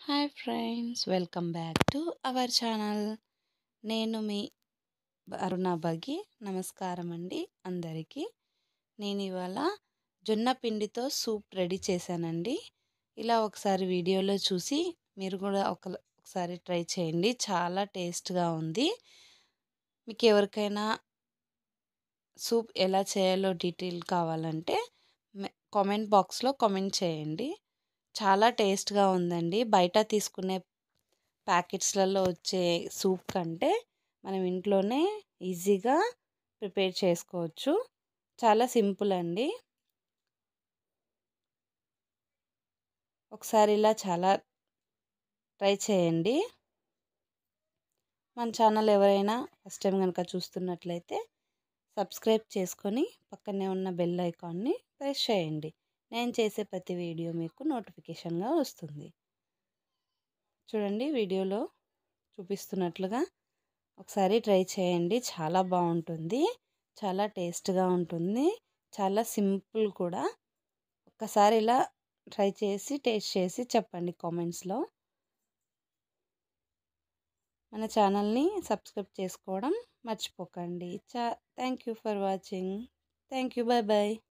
hi friends welcome back to our channel నేను మీ అరుణ బగి నమస్కారం అండి అందరికీ నేను ఇవాళ జొన్న పిండితో సూప్ రెడీ చేశానండి ఇలా ఒకసారి వీడియోలో చూసి మీరు కూడా ఒక ఒకసారి ట్రై చేయండి చాలా టేస్ట్గా ఉంది మీకు ఎవరికైనా సూప్ ఎలా చేయాలో డీటెయిల్ కావాలంటే కామెంట్ బాక్స్లో కామెంట్ చేయండి చాలా టేస్ట్గా ఉందండి బయట తీసుకునే ప్యాకెట్స్లలో వచ్చే సూప్ కంటే మనం ఇంట్లోనే ఈజీగా ప్రిపేర్ చేసుకోవచ్చు చాలా సింపుల్ అండి ఒకసారి ఇలా చాలా ట్రై చేయండి మన ఛానల్ ఎవరైనా ఫస్ట్ టైం కనుక చూస్తున్నట్లయితే సబ్స్క్రైబ్ చేసుకొని పక్కనే ఉన్న బెల్ ఐకాన్ని ప్రెస్ చేయండి నేను చేసే ప్రతి వీడియో మీకు నోటిఫికేషన్గా వస్తుంది చూడండి వీడియోలో చూపిస్తున్నట్లుగా ఒకసారి ట్రై చేయండి చాలా బాగుంటుంది చాలా టేస్ట్గా ఉంటుంది చాలా సింపుల్ కూడా ఒక్కసారి ఇలా ట్రై చేసి టేస్ట్ చేసి చెప్పండి కామెంట్స్లో మన ఛానల్ని సబ్స్క్రైబ్ చేసుకోవడం మర్చిపోకండి చా thank you for watching thank you bye bye